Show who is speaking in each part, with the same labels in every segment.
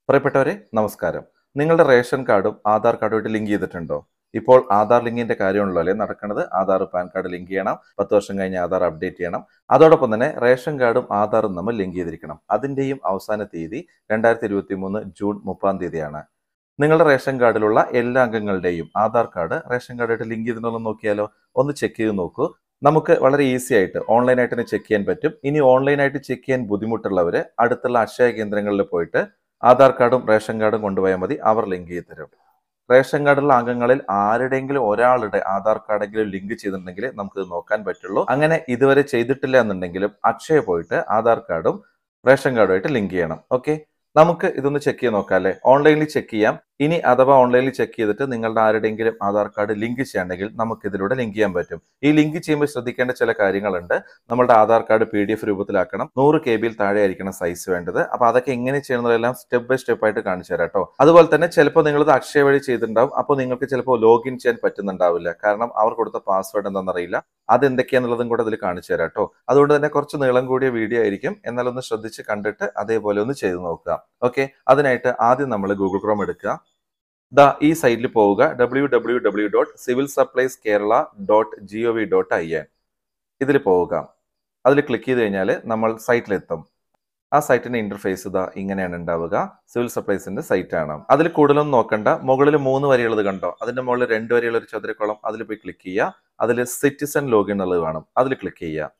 Speaker 1: പ്രിയപ്പെട്ടവരെ നമസ്കാരം നിങ്ങളുടെ റേഷൻ കാർഡും ആധാർ കാർഡുമായിട്ട് ലിങ്ക് ചെയ്തിട്ടുണ്ടോ ഇപ്പോൾ ആധാർ ലിങ്കിന്റെ കാര്യമാണല്ലോ അല്ലേ നടക്കുന്നത് ആധാർ പാൻ കാർഡ് ലിങ്ക് ചെയ്യണം പത്ത് വർഷം കഴിഞ്ഞ് ആധാർ അപ്ഡേറ്റ് ചെയ്യണം അതോടൊപ്പം തന്നെ റേഷൻ കാർഡും ആധാറും നമ്മൾ ലിങ്ക് ചെയ്തിരിക്കണം അതിന്റെയും അവസാന തീയതി രണ്ടായിരത്തി ഇരുപത്തി മൂന്ന് ജൂൺ മുപ്പതാം തീയതിയാണ് നിങ്ങളുടെ റേഷൻ കാർഡിലുള്ള എല്ലാ അംഗങ്ങളുടെയും ആധാർ കാർഡ് റേഷൻ കാർഡായിട്ട് ലിങ്ക് ചെയ്തിട്ടുണ്ടോ നോക്കിയാലോ ഒന്ന് ചെക്ക് ചെയ്ത് നോക്കൂ നമുക്ക് വളരെ ഈസി ആയിട്ട് ഓൺലൈനായിട്ട് തന്നെ ചെക്ക് ചെയ്യാൻ പറ്റും ഇനി ഓൺലൈനായിട്ട് ചെക്ക് ചെയ്യാൻ ബുദ്ധിമുട്ടുള്ളവർ അടുത്തുള്ള അക്ഷയ കേന്ദ്രങ്ങളിൽ പോയിട്ട് ആധാർ കാർഡും റേഷൻ കാർഡും കൊണ്ടുപോയാൽ മതി അവർ ലിങ്ക് ചെയ്ത് തരും റേഷൻ കാർഡിലുള്ള അംഗങ്ങളിൽ ആരുടെയെങ്കിലും ഒരാളുടെ ആധാർ കാർഡെങ്കിലും ലിങ്ക് ചെയ്തിട്ടുണ്ടെങ്കിൽ നമുക്ക് ഇത് നോക്കാൻ പറ്റുള്ളൂ അങ്ങനെ ഇതുവരെ ചെയ്തിട്ടില്ല എന്നുണ്ടെങ്കിലും അക്ഷയ പോയിട്ട് ആധാർ കാർഡും റേഷൻ കാർഡുമായിട്ട് ലിങ്ക് ചെയ്യണം ഓക്കെ നമുക്ക് ഇതൊന്ന് ചെക്ക് ചെയ്ത് നോക്കാം അല്ലേ ഓൺലൈനിൽ ചെക്ക് ചെയ്യാം ഇനി അഥവാ ഓൺലൈനിൽ ചെക്ക് ചെയ്തിട്ട് നിങ്ങളുടെ ആരുടെയെങ്കിലും ആധാർ കാർഡ് ലിങ്ക് ചെയ്യണമെങ്കിൽ നമുക്ക് ഇതിലൂടെ ലിങ്ക് ചെയ്യാൻ പറ്റും ഈ ലിങ്ക് ചെയ്യുമ്പോൾ ശ്രദ്ധിക്കേണ്ട ചില കാര്യങ്ങളുണ്ട് നമ്മുടെ Aadhaar card P D F രൂപത്തിലാക്കണം നൂറ് കെ ബിയിൽ താഴെ ആയിരിക്കണം സൈസ് വേണ്ടത് അപ്പൊ അതൊക്കെ എങ്ങനെ ചെയ്യുന്നതെല്ലാം സ്റ്റെപ്പ് ബൈ സ്റ്റെപ്പ് ആയിട്ട് കാണിച്ചു തരാം കേട്ടോ അതുപോലെ തന്നെ ചിലപ്പോൾ നിങ്ങളിത് അക്ഷയ വഴി ചെയ്തിട്ടുണ്ടാവും അപ്പോൾ നിങ്ങൾക്ക് ചിലപ്പോൾ ലോഗിൻ ചെയ്യാൻ പറ്റുന്നുണ്ടാവില്ല കാരണം അവർ കൊടുത്ത പാസ്വേഡ് എന്താണെന്നറിയില്ല അത് എന്തൊക്കെയാന്നുള്ളതും കൂടെ അതിൽ കാണിച്ചു തരാം കേട്ടോ അതുകൊണ്ട് തന്നെ കുറച്ച് നീളം കൂടിയ വീഡിയോ ആയിരിക്കും എന്നാൽ ഒന്ന് ശ്രദ്ധിച്ച് കണ്ടിട്ട് അതേപോലെ ഒന്ന് ചെയ്ത് നോക്കുക ഓക്കെ അതിനായിട്ട് ആദ്യം നമ്മൾ ഗൂഗിൾ ക്രോം എടുക്കുക ദാ ഈ സൈറ്റിൽ പോവുക W W W dot civil supplies Kerala dot G O V dot I N ഇതിൽ പോവുക അതിൽ ക്ലിക്ക് ചെയ്ത് കഴിഞ്ഞാൽ നമ്മൾ സൈറ്റിലെത്തും ആ സൈറ്റിന്റെ ഇന്റർഫേസ് ഇതാ ഇങ്ങനെയാണ് ഉണ്ടാവുക സിവിൽ സപ്ലൈസിന്റെ സൈറ്റ് ആണ് അതിൽ കൂടുതലൊന്നും നോക്കണ്ട മുകളിൽ മൂന്ന് വരിയുള്ളത് കണ്ടോ അതിന്റെ മുകളിൽ രണ്ട് വരിയുള്ള ഒരു ചതുരക്കുളം അതിൽ പോയി ക്ലിക്ക് ചെയ്യുക അതിൽ സിറ്റിസൺ ലോഗിൻ എന്നുള്ളത് വേണം അതിൽ ക്ലിക്ക് ചെയ്യുക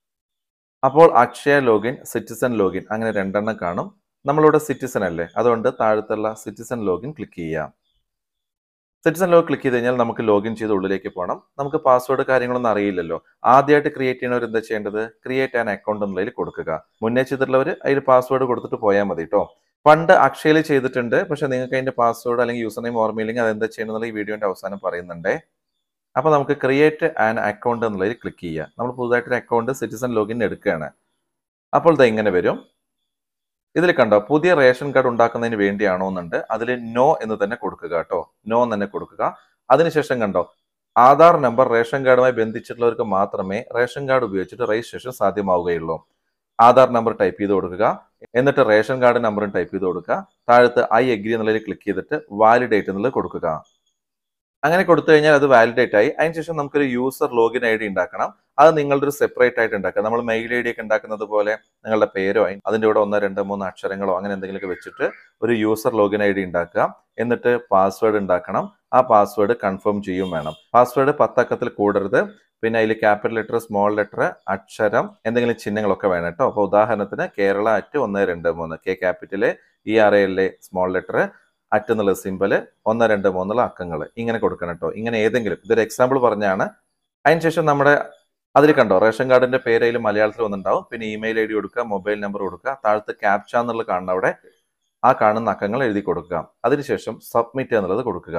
Speaker 1: അപ്പോൾ അക്ഷയ ലോഗിൻ സിറ്റിസൺ ലോഗിൻ അങ്ങനെ രണ്ടെണ്ണം കാണും നമ്മളിവിടെ സിറ്റിസൺ അല്ലേ അതുകൊണ്ട് താഴത്തുള്ള സിറ്റിസൺ ലോഗിൻ ക്ലിക്ക് ചെയ്യാം സിറ്റിസൺ ലോഗ് ക്ലിക്ക് ചെയ്ത് കഴിഞ്ഞാൽ നമുക്ക് ലോഗിൻ ചെയ്ത് ഉള്ളിലേക്ക് പോകണം നമുക്ക് പാസ്വേഡ് കാര്യങ്ങളൊന്നും അറിയില്ലല്ലോ ആദ്യമായിട്ട് ക്രിയേറ്റ് ചെയ്യുന്നവർ എന്താ ചെയ്യേണ്ടത് ക്രിയേറ്റ് ആൻ അക്കൗണ്ട് എന്നുള്ളതിൽ കൊടുക്കുക മുന്നേ ചെയ്തിട്ടുള്ളവർ അതിൽ പാസ്വേഡ് കൊടുത്തിട്ട് പോയാൽ മതി കേട്ടോ പണ്ട് അക്ഷയയിൽ ചെയ്തിട്ടുണ്ട് പക്ഷെ നിങ്ങൾക്ക് അതിന്റെ പാസ്വേഡ് അല്ലെങ്കിൽ യൂസർ നെയിം ഓർമ്മയില്ലെങ്കിൽ അതെന്താ ചെയ്യണമെന്നുള്ള ഈ വീഡിയോന്റെ അവസാനം പറയുന്നുണ്ടേ അപ്പോൾ നമുക്ക് ക്രിയേറ്റ് ആൻ അക്കൗണ്ട് എന്നുള്ളതിൽ ക്ലിക്ക് ചെയ്യുക നമ്മൾ പുതുതായിട്ടൊരു അക്കൗണ്ട് സിറ്റിസൺ ലോഗിൻ എടുക്കുകയാണ് അപ്പോൾ ഇത് ഇങ്ങനെ വരും ഇതിൽ കണ്ടോ പുതിയ റേഷൻ കാർഡ് ഉണ്ടാക്കുന്നതിന് വേണ്ടിയാണോ എന്നുണ്ട് അതിൽ നോ എന്ന് തന്നെ കൊടുക്കുക കേട്ടോ നോ എന്ന് തന്നെ കൊടുക്കുക അതിനുശേഷം കണ്ടോ ആധാർ നമ്പർ റേഷൻ കാർഡുമായി ബന്ധിച്ചിട്ടുള്ളവർക്ക് മാത്രമേ റേഷൻ കാർഡ് ഉപയോഗിച്ചിട്ട് രജിസ്ട്രേഷൻ സാധ്യമാവുകയുള്ളൂ ആധാർ നമ്പർ ടൈപ്പ് ചെയ്ത് കൊടുക്കുക എന്നിട്ട് റേഷൻ കാർഡ് നമ്പറും ടൈപ്പ് ചെയ്ത് കൊടുക്കുക താഴത്ത് ഐ എഗ്രി എന്നുള്ളതിൽ ക്ലിക്ക് ചെയ്തിട്ട് വാലിഡേറ്റ് എന്നുള്ളത് കൊടുക്കുക അങ്ങനെ കൊടുത്തു കഴിഞ്ഞാൽ അത് വാലിഡേറ്റ് ആയി അതിനുശേഷം നമുക്കൊരു യൂസർ ലോഗിൻ ഐ ഡി ഉണ്ടാക്കണം അത് നിങ്ങളുടെ ഒരു സെപ്പറേറ്റ് ആയിട്ട് ഉണ്ടാക്കുക നമ്മൾ മെയിൽ ഐ ഡി ഒക്കെ ഉണ്ടാക്കുന്നത് പോലെ നിങ്ങളുടെ പേരോ അതിൻ്റെ കൂടെ ഒന്നോ രണ്ടോ മൂന്നോ അക്ഷരങ്ങളോ അങ്ങനെ എന്തെങ്കിലുമൊക്കെ വെച്ചിട്ട് ഒരു യൂസർ ലോഗിൻ ഐ ഡി ഉണ്ടാക്കുക എന്നിട്ട് പാസ്വേഡ് ഉണ്ടാക്കണം ആ പാസ്വേഡ് കൺഫേം ചെയ്യും വേണം പാസ്വേഡ് പത്തക്കത്തിൽ കൂടരുത് പിന്നെ അതിൽ ക്യാപിറ്റൽ ലെറ്റർ സ്മോൾ ലെറ്റർ അക്ഷരം എന്തെങ്കിലും ചിഹ്നങ്ങളൊക്കെ വേണം കേട്ടോ അപ്പോൾ ഉദാഹരണത്തിന് കേരള അറ്റ് ഒന്ന് രണ്ട് മൂന്ന് K capital E R L A small letter at എന്നുള്ള സിമ്പല് ഒന്ന് രണ്ട് മൂന്നുള്ള അക്കങ്ങൾ ഇങ്ങനെ കൊടുക്കണം കേട്ടോ ഇങ്ങനെ ഏതെങ്കിലും ഇതൊരു എക്സാമ്പിൾ പറഞ്ഞാണ് അതിനുശേഷം നമ്മുടെ അതിൽ കണ്ടോ റേഷൻ കാർഡിന്റെ പേര് അതിൽ മലയാളത്തിൽ വന്നിട്ടുണ്ടാവും പിന്നെ ഇമെയിൽ ഐ ഡി കൊടുക്കുക മൊബൈൽ നമ്പർ കൊടുക്കുക താഴത്ത് ക്യാപ്ച എന്നുള്ളത് കാണുന്ന അവിടെ ആ കാണുന്ന അക്കങ്ങൾ എഴുതി കൊടുക്കുക അതിനുശേഷം സബ്മിറ്റ് എന്നുള്ളത് കൊടുക്കുക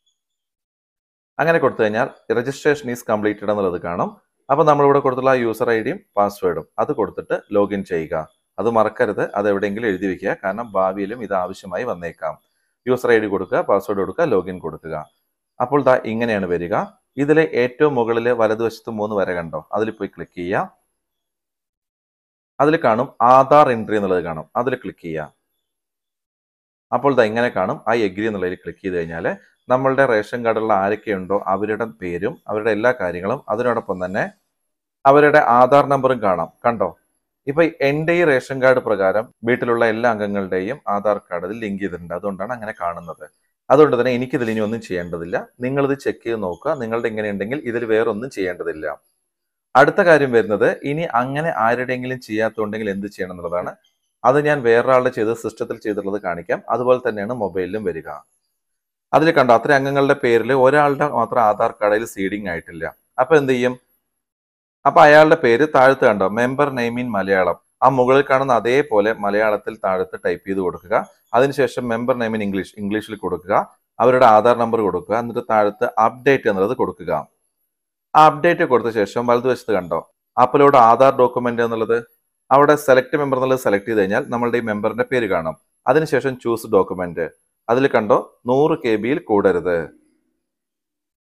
Speaker 1: അങ്ങനെ കൊടുത്തു കഴിഞ്ഞാൽ രജിസ്ട്രേഷൻ ഈസ് കംപ്ലീറ്റഡ് എന്നുള്ളത് കാണും അപ്പോൾ നമ്മളിവിടെ കൊടുത്തുള്ള ആ യൂസർ ഐ ഡിയും പാസ്വേഡും അത് കൊടുത്തിട്ട് ലോഗിൻ ചെയ്യുക അത് മറക്കരുത് അത് എവിടെയെങ്കിലും എഴുതി വെക്കുക കാരണം ഭാവിയിലും ഇത് ആവശ്യമായി വന്നേക്കാം യൂസർ ഐ ഡി കൊടുക്കുക പാസ്വേഡ് കൊടുക്കുക ലോഗിൻ കൊടുക്കുക അപ്പോൾ ദാ ഇങ്ങനെയാണ് വരിക ഇതിലെ ഏറ്റവും മുകളിൽ വലതുവശത്ത് മൂന്ന് വര കണ്ടോ അതിൽ പോയി ക്ലിക്ക് ചെയ്യുക അതിൽ കാണും ആധാർ എൻട്രി എന്നുള്ളത് കാണും അതിൽ ക്ലിക്ക് ചെയ്യുക അപ്പോൾ ദാ ഇങ്ങനെ കാണും ഐ എഗ്രി എന്നുള്ളതിൽ ക്ലിക്ക് ചെയ്ത് കഴിഞ്ഞാൽ നമ്മളുടെ റേഷൻ കാർഡുള്ള ആരൊക്കെയുണ്ടോ അവരുടെ പേരും അവരുടെ എല്ലാ കാര്യങ്ങളും അതിനോടൊപ്പം തന്നെ അവരുടെ ആധാർ നമ്പറും കാണാം കണ്ടോ ഇപ്പൊ എൻ്റെ ഈ റേഷൻ കാർഡ് പ്രകാരം വീട്ടിലുള്ള എല്ലാ അംഗങ്ങളുടെയും ആധാർ കാർഡ് അതിൽ ലിങ്ക് ചെയ്തിട്ടുണ്ട് അതുകൊണ്ടാണ് അങ്ങനെ കാണുന്നത് അതുകൊണ്ട് തന്നെ എനിക്കിതിൽ ഇനി ഒന്നും ചെയ്യേണ്ടതില്ല നിങ്ങളിത് ചെക്ക് ചെയ്ത് നോക്കുക നിങ്ങളുടെ ഇങ്ങനെ ഉണ്ടെങ്കിൽ ഇതിൽ വേറൊന്നും ചെയ്യേണ്ടതില്ല അടുത്ത കാര്യം വരുന്നത് ഇനി അങ്ങനെ ആരുടെയെങ്കിലും ചെയ്യാത്തുണ്ടെങ്കിൽ എന്ത് ചെയ്യണം എന്നുള്ളതാണ് അത് ഞാൻ വേറൊരാളുടെ ചെയ്ത് സിസ്റ്റത്തിൽ ചെയ്തിട്ടുള്ളത് കാണിക്കാം അതുപോലെ തന്നെയാണ് മൊബൈലിലും വരിക അതിൽ കണ്ടോ അത്ര അംഗങ്ങളുടെ പേരിൽ ഒരാളുടെ മാത്രം ആധാർ കാർഡിൽ സീഡിങ് ആയിട്ടില്ല അപ്പൊ എന്ത് ചെയ്യും അപ്പൊ അയാളുടെ പേര് താഴത്ത് കണ്ടോ മെമ്പർ നെയിം ഇൻ മലയാളം ആ മുകളിൽ കാണുന്ന അതേപോലെ മലയാളത്തിൽ താഴത്ത് ടൈപ്പ് ചെയ്ത് കൊടുക്കുക അതിനുശേഷം മെമ്പർ നെയിം ഇൻ ഇംഗ്ലീഷ് ഇംഗ്ലീഷിൽ കൊടുക്കുക അവരുടെ ആധാർ നമ്പർ കൊടുക്കുക എന്നിട്ട് താഴത്ത് അപ്ഡേറ്റ് എന്നുള്ളത് കൊടുക്കുക ആ അപ്ഡേറ്റ് കൊടുത്ത ശേഷം വലതുവശത്ത് കണ്ടോ അപ്ലോഡ് ആധാർ ഡോക്യുമെന്റ് എന്നുള്ളത് അവിടെ സെലക്ട് മെമ്പർ എന്നുള്ളത് സെലക്ട് ചെയ്ത് കഴിഞ്ഞാൽ നമ്മളുടെ ഈ മെമ്പറിന്റെ പേര് കാണും അതിനുശേഷം ചൂസ് ഡോക്യുമെന്റ് അതിൽ കണ്ടോ നൂറ് കെ ബിയിൽ കൂടരുത്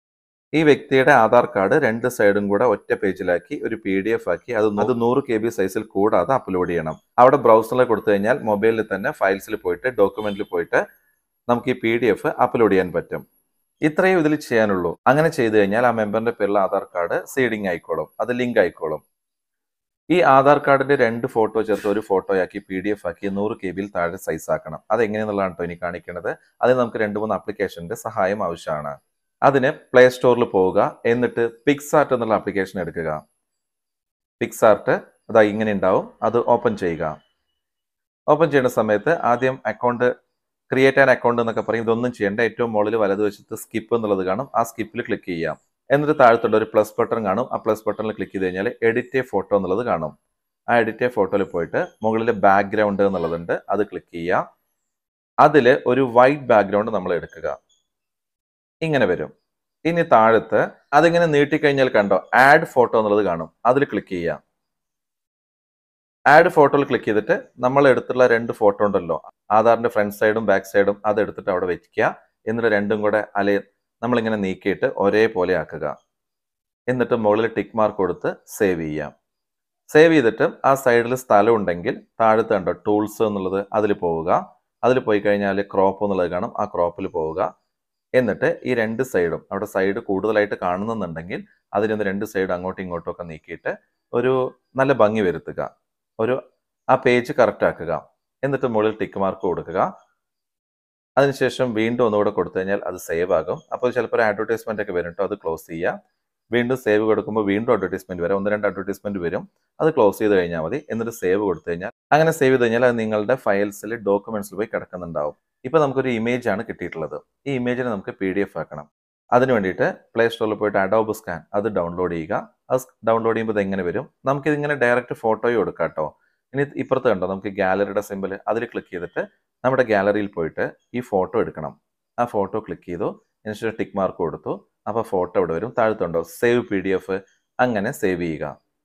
Speaker 1: ഈ വ്യക്തിയുടെ ആധാർ കാർഡ് രണ്ട് സൈഡും കൂടെ ഒറ്റ പേജിലാക്കി ഒരു പി ഡി എഫ് ആക്കി അത് അത് നൂറ് കെ ബി സൈസിൽ കൂടാതെ അപ്ലോഡ് ചെയ്യണം അവിടെ ബ്രൗസറിൽ കൊടുത്തു കഴിഞ്ഞാൽ മൊബൈലിൽ തന്നെ ഫയൽസിൽ പോയിട്ട് ഡോക്യുമെന്റിൽ പോയിട്ട് നമുക്ക് ഈ പി ഡി എഫ് അപ്ലോഡ് ചെയ്യാൻ പറ്റും ഇത്രയും ഇതിൽ ചെയ്യാനുള്ളൂ അങ്ങനെ ചെയ്തു കഴിഞ്ഞാൽ ആ മെമ്പറിന്റെ പേരിൽ ആധാർ കാർഡ് സീഡിങ് ആയിക്കോളും അത് ലിങ്ക് ആയിക്കോളും ഈ ആധാർ കാർഡിന്റെ രണ്ട് ഫോട്ടോ ചേർത്ത് ഒരു ഫോട്ടോ ആക്കി പി ഡി എഫ് ആക്കി നൂറ് കെ ബിയിൽ താഴെ സൈസ് ആക്കണം അത് എങ്ങനെയെന്നുള്ളതാണ് കേട്ടോ ഇനി കാണിക്കുന്നത് അതിന് നമുക്ക് രണ്ട് മൂന്ന് ആപ്ലിക്കേഷന്റെ സഹായം ആവശ്യമാണ് അതിന് പ്ലേ സ്റ്റോറിൽ പോവുക എന്നിട്ട് പിക്സാർട്ട് എന്നുള്ള ആപ്ലിക്കേഷൻ എടുക്കുക പിക്സാർട്ട് അതാ ഇങ്ങനെ ഉണ്ടാവും അത് ഓപ്പൺ ചെയ്യുക ഓപ്പൺ ചെയ്യുന്ന സമയത്ത് ആദ്യം അക്കൗണ്ട് ക്രിയേറ്റ് ആൻ അക്കൗണ്ട് എന്നൊക്കെ പറയും ഇതൊന്നും ചെയ്യേണ്ട ഏറ്റവും മുകളിൽ വലതുവശത്ത് സ്കിപ്പ് എന്നുള്ളത് കാണും ആ സ്കിപ്പിൽ ക്ലിക്ക് ചെയ്യാം എന്നിട്ട് താഴത്തുള്ള ഒരു പ്ലസ് ബട്ടൺ കാണും ആ പ്ലസ് ബട്ടണിൽ ക്ലിക്ക് ചെയ്ത് കഴിഞ്ഞാൽ എഡിറ്റ് എ ഫോട്ടോ എന്നുള്ളത് കാണും ആ എഡിറ്റ് എ ഫോട്ടോയിൽ പോയിട്ട് മുകളിൽ ബാക്ക്ഗ്രൗണ്ട് എന്നുള്ളതുണ്ട് അത് ക്ലിക്ക് ചെയ്യുക അതിൽ ഒരു വൈറ്റ് ബാക്ക്ഗ്രൗണ്ട് നമ്മൾ എടുക്കുക ഇങ്ങനെ വരും ഇനി താഴത്ത് അതിങ്ങനെ നീട്ടിക്കഴിഞ്ഞാൽ കണ്ടോ ആഡ് ഫോട്ടോ എന്നുള്ളത് കാണും അതിൽ ക്ലിക്ക് ചെയ്യുക ആഡ് ഫോട്ടോയിൽ ക്ലിക്ക് ചെയ്തിട്ട് നമ്മൾ എടുത്തുള്ള രണ്ട് ഫോട്ടോ ഉണ്ടല്ലോ ആധാറിന്റെ ഫ്രണ്ട് സൈഡും ബാക്ക് സൈഡും അത് എടുത്തിട്ട് അവിടെ വെക്കുക എന്നിട്ട് രണ്ടും കൂടെ അലേ നമ്മളിങ്ങനെ നീക്കിയിട്ട് ഒരേപോലെ ആക്കുക എന്നിട്ട് മുകളിൽ ടിക്ക് മാർക്ക് കൊടുത്ത് സേവ് ചെയ്യാം സേവ് ചെയ്തിട്ട് ആ സൈഡിൽ സ്ഥലം ഉണ്ടെങ്കിൽ താഴത്ത് കണ്ടോ ടൂൾസ് എന്നുള്ളത് അതിൽ പോവുക അതിൽ പോയി കഴിഞ്ഞാൽ ക്രോപ്പ് എന്നുള്ളത് കാണും ആ ക്രോപ്പിൽ പോവുക എന്നിട്ട് ഈ രണ്ട് സൈഡും അവിടെ സൈഡ് കൂടുതലായിട്ട് കാണുന്നുണ്ടെങ്കിൽ അതിനൊന്ന് രണ്ട് സൈഡ് അങ്ങോട്ടും ഇങ്ങോട്ടും ഒക്കെ നീക്കിയിട്ട് ഒരു നല്ല ഭംഗി വരുത്തുക ഒരു ആ പേജ് കറക്റ്റ് ആക്കുക എന്നിട്ട് മുകളിൽ ടിക്ക് മാർക്ക് കൊടുക്കുക അതിനുശേഷം വീണ്ടും ഒന്നുകൂടെ കൊടുത്തു കഴിഞ്ഞാൽ അത് സേവ് ആകും അപ്പോൾ ചിലപ്പോൾ ഒരു അഡ്വർടൈസ്മെന്റ് ഒക്കെ വരും കേട്ടോ അത് ക്ലോസ് ചെയ്യുക വീണ്ടും സേവ് കൊടുക്കുമ്പോൾ വീണ്ടും അഡ്വർടൈസ്മെന്റ് വരും ഒന്ന് രണ്ട് അഡ്വർടൈസ്മെന്റ് വരും അത് ക്ലോസ് ചെയ്ത് കഴിഞ്ഞാൽ മതി എന്നിട്ട് സേവ് കൊടുത്തു കഴിഞ്ഞാൽ അങ്ങനെ സേവ് ചെയ്ത് കഴിഞ്ഞാൽ അത് നിങ്ങളുടെ ഫയൽസിൽ ഡോക്യുമെന്റ്സിൽ പോയി കിടക്കുന്നുണ്ടാവും ഇപ്പൊ നമുക്കൊരു ഇമേജ് ആണ് കിട്ടിയിട്ടുള്ളത് ഈ ഇമേജിനെ നമുക്ക് പി ഡി എഫ് ആക്കണം അതിന് വേണ്ടിയിട്ട് പ്ലേ സ്റ്റോറിൽ പോയിട്ട് അഡോബ് സ്കാൻ അത് ഡൗൺലോഡ് ചെയ്യുക അത് ഡൗൺലോഡ് ചെയ്യുമ്പോൾ ഇത് എങ്ങനെ വരും നമുക്ക് ഇതിങ്ങനെ ഡയറക്റ്റ് ഫോട്ടോയും എടുക്കാം കേട്ടോ ഇനി ഇപ്പുറത്ത് കണ്ടോ നമുക്ക് ഗാലറിയുടെ സിമ്പിൾ അതിൽ ക്ലിക്ക് ചെയ്തിട്ട് നമ്മുടെ ഗാലറിയിൽ പോയിട്ട് ഈ ഫോട്ടോ എടുക്കണം ആ ഫോട്ടോ ക്ലിക്ക് ചെയ്തു അതിനുശേഷം ടിക്ക് മാർക്ക് കൊടുത്തു അപ്പോൾ ഫോട്ടോ ഇവിടെ വരും താഴത്തുണ്ടോ സേവ് പി ഡി എഫ് അങ്ങനെ സേവ് ചെയ്യുക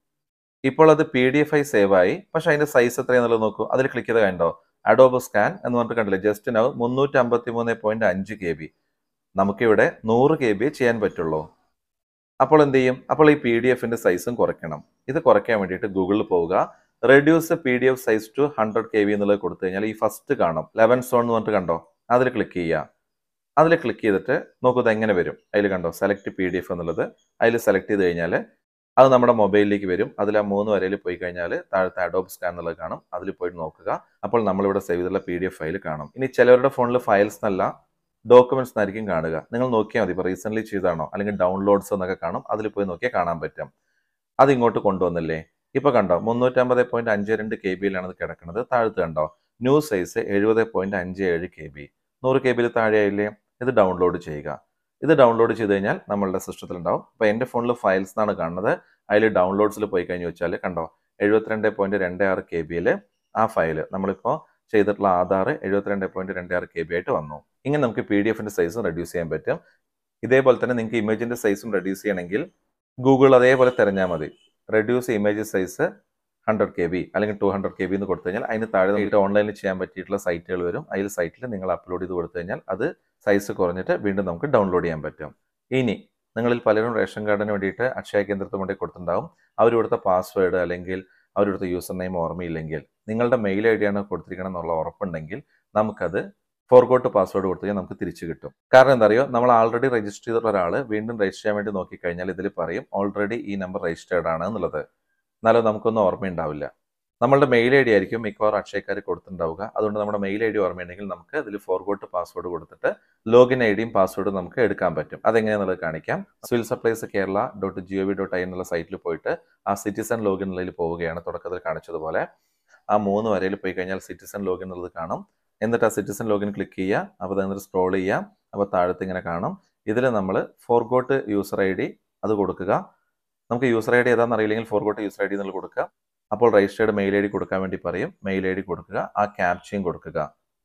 Speaker 1: ഇപ്പോൾ അത് പി ഡി എഫ് ആയി സേവ് ആയി പക്ഷെ അതിന്റെ സൈസ് എത്രയാണെന്നുള്ളത് നോക്കൂ അതിൽ ക്ലിക്ക് ചെയ്ത് കണ്ടോ അഡോബ് സ്കാൻ എന്ന് പറഞ്ഞിട്ട് കണ്ടില്ലേ ജസ്റ്റ് നൗ മുന്നൂറ്റി അമ്പത്തി മൂന്ന് പോയിന്റ് അഞ്ച് കെ ബി നമുക്കിവിടെ നൂറ് കെ ബി ചെയ്യാൻ പറ്റുള്ളൂ അപ്പോൾ എന്ത് ചെയ്യും അപ്പോൾ ഈ പി ഡി എഫിന്റെ സൈസും കുറയ്ക്കണം ഇത് കുറയ്ക്കാൻ വേണ്ടിയിട്ട് ഗൂഗിളിൽ പോവുക reduce P D F size two hundred K B എന്നുള്ളത് കൊടുത്തു കഴിഞ്ഞാൽ ഈ ഫസ്റ്റ് കാണും ലെവൻ സോൺ എന്ന് പറഞ്ഞിട്ട് കണ്ടോ അതിൽ ക്ലിക്ക് ചെയ്യുക അതിൽ ക്ലിക്ക് ചെയ്തിട്ട് നോക്കൂ ഇത് എങ്ങനെ വരും അതിൽ കണ്ടോ സെലക്ട് പി ഡി എഫ് എന്നുള്ളത് അതിൽ സെലക്ട് ചെയ്ത് കഴിഞ്ഞാൽ അത് നമ്മുടെ മൊബൈലിലേക്ക് വരും അതിൽ ആ മൂന്ന് വരയിൽ പോയി കഴിഞ്ഞാൽ താഴത്തെ അഡോബ് സ്കാൻ എന്നുള്ളത് കാണും അതിൽ പോയിട്ട് നോക്കുക അപ്പോൾ നമ്മളിവിടെ സേവ് ചെയ്തുള്ള പി ഡി എഫ് ഫയൽ കാണും ഇനി ചിലവരുടെ ഫോണിൽ ഫയൽസ് എന്നല്ല ഡോക്യുമെന്റ്സ് എന്നായിരിക്കും കാണുക നിങ്ങൾ നോക്കിയാൽ മതി ഇപ്പോൾ റീസെന്റ് ചെയ്താണോ അല്ലെങ്കിൽ ഡൗൺലോഡ്സ് എന്നൊക്കെ കാണും അതിൽ പോയി നോക്കിയാൽ കാണാൻ പറ്റും അത് ഇങ്ങോട്ട് കൊണ്ടുവന്നില്ലേ ഇപ്പൊ കണ്ടോ മുന്നൂറ്റമ്പത് പോയിന്റ് അഞ്ച് രണ്ട് കെ ബിയിലാണ് ഇത് കിടക്കുന്നത് താഴത്ത് കണ്ടോ ന്യൂ സൈസ് എഴുപത് പോയിന്റ് അഞ്ച് ഏഴ് കെ ബി നൂറ് കെ ബിയിൽ താഴെയായില്ലേ ഇത് ഡൗൺലോഡ് ചെയ്യുക ഇത് ഡൗൺലോഡ് ചെയ്ത് കഴിഞ്ഞാൽ നമ്മളുടെ സിസ്റ്റത്തിൽ ഉണ്ടാവും അപ്പോൾ എൻ്റെ ഫോണിൽ ഫയൽസ് എന്നാണ് കാണുന്നത് അതിൽ ഡൗൺലോഡ്സിൽ പോയി കഴിഞ്ഞ് വെച്ചാൽ കണ്ടോ എഴുപത്തിരണ്ട് പോയിന്റ് രണ്ട് ആറ് കെ ബിയിൽ ആ ഫയൽ നമ്മളിപ്പോൾ ചെയ്തിട്ടുള്ള ആധാർ എഴുപത്തിരണ്ട് പോയിന്റ് രണ്ട് ആറ് കെ ബി ആയിട്ട് വന്നു ഇങ്ങനെ നമുക്ക് പി ഡി എഫിന്റെ സൈസും റെഡ്യൂസ് ചെയ്യാൻ പറ്റും ഇതേപോലെ തന്നെ നിങ്ങൾക്ക് ഇമേജിന്റെ സൈസും റെഡ്യൂസ് ചെയ്യണമെങ്കിൽ ഗൂഗിൾ അതേപോലെ തിരഞ്ഞാൽ മതി reduce image size hundred K B അല്ലെങ്കിൽ ടു ഹൺഡ്രഡ് കെ ബി എന്ന് കൊടുത്തു കഴിഞ്ഞാൽ അതിന് താഴെ നമുക്ക് ഓൺലൈനിൽ ചെയ്യാൻ പറ്റിയിട്ടുള്ള സൈറ്റുകൾ വരും അതിൽ സൈറ്റിൽ നിങ്ങൾ അപ്ലോഡ് ചെയ്ത് കൊടുത്തു കഴിഞ്ഞാൽ അത് സൈസ് കുറഞ്ഞിട്ട് വീണ്ടും നമുക്ക് ഡൗൺലോഡ് ചെയ്യാൻ പറ്റും ഇനി നിങ്ങളിൽ പലരും റേഷൻ കാർഡിന് വേണ്ടിയിട്ട് അക്ഷയ കേന്ദ്രത്തിൽ കൊണ്ടേ കൊടുത്തിട്ടുണ്ടാവും അവർ കൊടുത്ത പാസ്വേഡ് അല്ലെങ്കിൽ അവർ കൊടുത്ത യൂസർ നെയിം ഓർമ്മയില്ലെങ്കിൽ നിങ്ങളുടെ മെയിൽ ഐ ഡിയാണ് കൊടുത്തിരിക്കണം എന്നുള്ള ഉറപ്പുണ്ടെങ്കിൽ നമുക്കത് ഫോർഗോട്ട് പാസ്വേഡ് കൊടുത്തു കഴിഞ്ഞാൽ നമുക്ക് തിരിച്ചു കിട്ടും കാരണം എന്താ അറിയോ നമ്മൾ ആൾറെഡി രജിസ്റ്റർ ചെയ്തിട്ടുള്ള ഒരാൾ വീണ്ടും രജിസ്റ്റർ ചെയ്യാൻ വേണ്ടി നോക്കിക്കഴിഞ്ഞാൽ ഇതിൽ പറയും ഓൾറെഡി ഈ നമ്പർ രജിസ്റ്റേർഡ് ആണ് എന്നുള്ളത് എന്നാലും നമുക്കൊന്നും ഓർമ്മയുണ്ടാവില്ല നമ്മളുടെ മെയിൽ ഐ ഡി ആയിരിക്കും മിക്കവാറും അക്ഷയക്കാർ കൊടുത്തിട്ടുണ്ടാവുക അതുകൊണ്ട് നമ്മുടെ മെയിൽ ഐ ഡി ഓർമ്മയുണ്ടെങ്കിൽ നമുക്ക് അതിൽ ഫോർഗോട്ട് പാസ്വേഡ് കൊടുത്തിട്ട് ലോഗിൻ ഐ ഡിയും പാസ്വേഡും നമുക്ക് എടുക്കാൻ പറ്റും അതെങ്ങനെയാണെന്നുള്ളത് കാണിക്കാം civil supplies Kerala dot G O V dot I എന്നുള്ള സൈറ്റിൽ പോയിട്ട് ആ സിറ്റിസൺ ലോഗിൻ എന്നുള്ളതിൽ പോവുകയാണ് തുടക്കത്തിൽ കാണിച്ചതുപോലെ ആ മൂന്ന് വരയിൽ പോയി കഴിഞ്ഞാൽ സിറ്റിസൺ ലോഗിൻ എന്നുള്ളത് കാണും എന്നിട്ട് ആ സിറ്റിസൺ ലോഗിൻ ക്ലിക്ക് ചെയ്യുക അപ്പോൾ എന്നിട്ട് സ്ക്രോൾ ചെയ്യാം അപ്പോൾ താഴത്ത് ഇങ്ങനെ കാണും ഇതിൽ നമ്മൾ ഫോർഗോട്ട് യൂസർ ഐ ഡി അത് കൊടുക്കുക നമുക്ക് യൂസർ ഐ ഡി ഏതാണെന്ന് അറിയില്ലെങ്കിൽ ഫോർഗോട്ട് യൂസർ ഐ ഡി എന്നുള്ള കൊടുക്കുക അപ്പോൾ രജിസ്റ്റേർഡ് മെയിൽ ഐ ഡി കൊടുക്കാൻ വേണ്ടി പറയും മെയിൽ ഐ ഡി കൊടുക്കുക ആ ക്യാപ്ചയും കൊടുക്കുക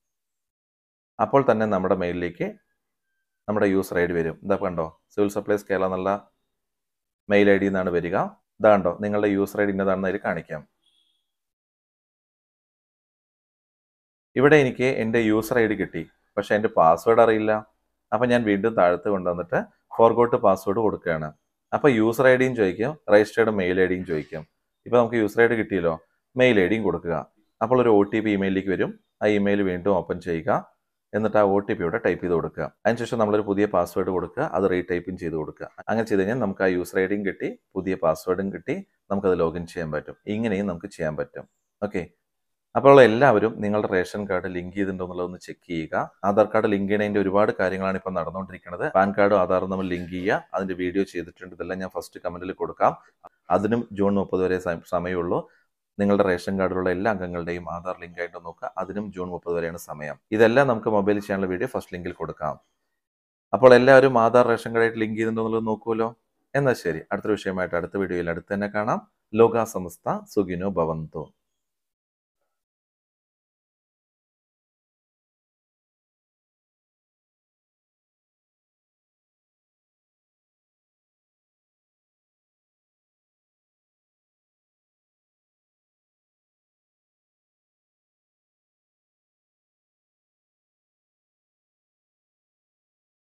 Speaker 1: അപ്പോൾ തന്നെ നമ്മുടെ മെയിലിലേക്ക് നമ്മുടെ യൂസർ ഐ ഡി വരും ഇതാ കണ്ടോ സിവിൽ സപ്ലൈസ് കേരള എന്നുള്ള മെയിൽ ഐ ഡി എന്നാണ് വരിക ഇതാ കണ്ടോ നിങ്ങളുടെ യൂസർ ഐ ഡി ഇന്നതാണെന്ന് അതിൽ കാണിക്കാം ഇവിടെ എനിക്ക് എൻ്റെ യൂസർ ഐ ഡി കിട്ടി പക്ഷെ എൻ്റെ പാസ്വേഡ് അറിയില്ല അപ്പം ഞാൻ വീണ്ടും താഴത്ത് കൊണ്ടുവന്നിട്ട് ഫോർഗോട്ട് പാസ്വേഡ് കൊടുക്കുകയാണ് അപ്പോൾ യൂസർ ഐ ഡിയും ചോദിക്കും രജിസ്റ്റേർഡ് മെയിൽ ഐ ഡിയും ചോദിക്കും ഇപ്പോൾ നമുക്ക് യൂസർ ഐ ഡി കിട്ടിയല്ലോ മെയിൽ ഐ ഡിയും കൊടുക്കുക അപ്പോൾ ഒരു ഒ ടി പി ഇമെയിലിലേക്ക് വരും ആ ഇമെയിൽ വീണ്ടും ഓപ്പൺ ചെയ്യുക എന്നിട്ട് ആ ഒ ടി പി ഇവിടെ ടൈപ്പ് ചെയ്ത് കൊടുക്കുക അതിനുശേഷം നമ്മളൊരു പുതിയ പാസ്വേഡ് കൊടുക്കുക അത് റീടൈപ്പിംഗ് ചെയ്ത് കൊടുക്കുക അങ്ങനെ ചെയ്ത് കഴിഞ്ഞാൽ നമുക്ക് ആ യൂസർ ഐ ഡിയും കിട്ടി പുതിയ പാസ്വേഡും കിട്ടി നമുക്കത് ലോഗിൻ ചെയ്യാൻ പറ്റും ഇങ്ങനെയും നമുക്ക് ചെയ്യാൻ പറ്റും ഓക്കെ അപ്പോൾ എല്ലാവരും നിങ്ങളുടെ റേഷൻ കാർഡ് ലിങ്ക് ചെയ്തിട്ടുണ്ടോ എന്നുള്ളതൊന്ന് ചെക്ക് ചെയ്യുക ആധാർ കാർഡ് ലിങ്ക് ചെയ്യുന്നതിന്റെ ഒരുപാട് കാര്യങ്ങളാണ് ഇപ്പോൾ നടന്നുകൊണ്ടിരിക്കുന്നത് പാൻ കാർഡും ആധാറും നമ്മൾ ലിങ്ക് ചെയ്യുക അതിന്റെ വീഡിയോ ചെയ്തിട്ടുണ്ട് ഇതെല്ലാം ഞാൻ ഫസ്റ്റ് കമന്റിൽ കൊടുക്കാം അതിനും ജൂൺ മുപ്പത് വരെ സമ- സമയമുള്ളൂ നിങ്ങളുടെ റേഷൻ കാർഡിലുള്ള എല്ലാ അംഗങ്ങളുടെയും ആധാർ ലിങ്ക് ആയിട്ട് നോക്കുക അതിനും ജൂൺ മുപ്പത് വരെയാണ് സമയം ഇതെല്ലാം നമുക്ക് മൊബൈലിൽ ചെയ്യാനുള്ള വീഡിയോ ഫസ്റ്റ് ലിങ്കിൽ കൊടുക്കാം അപ്പോൾ എല്ലാവരും ആധാർ റേഷൻ കാർഡായിട്ട് ലിങ്ക് ചെയ്തിട്ടുണ്ടോ എന്നുള്ളത് നോക്കുമല്ലോ എന്നാൽ ശരി അടുത്ത വിഷയമായിട്ട് അടുത്ത വീഡിയോയിൽ അടുത്ത് തന്നെ കാണാം ലോകാ സമസ്ത സുഖിനോ ഭവന്തു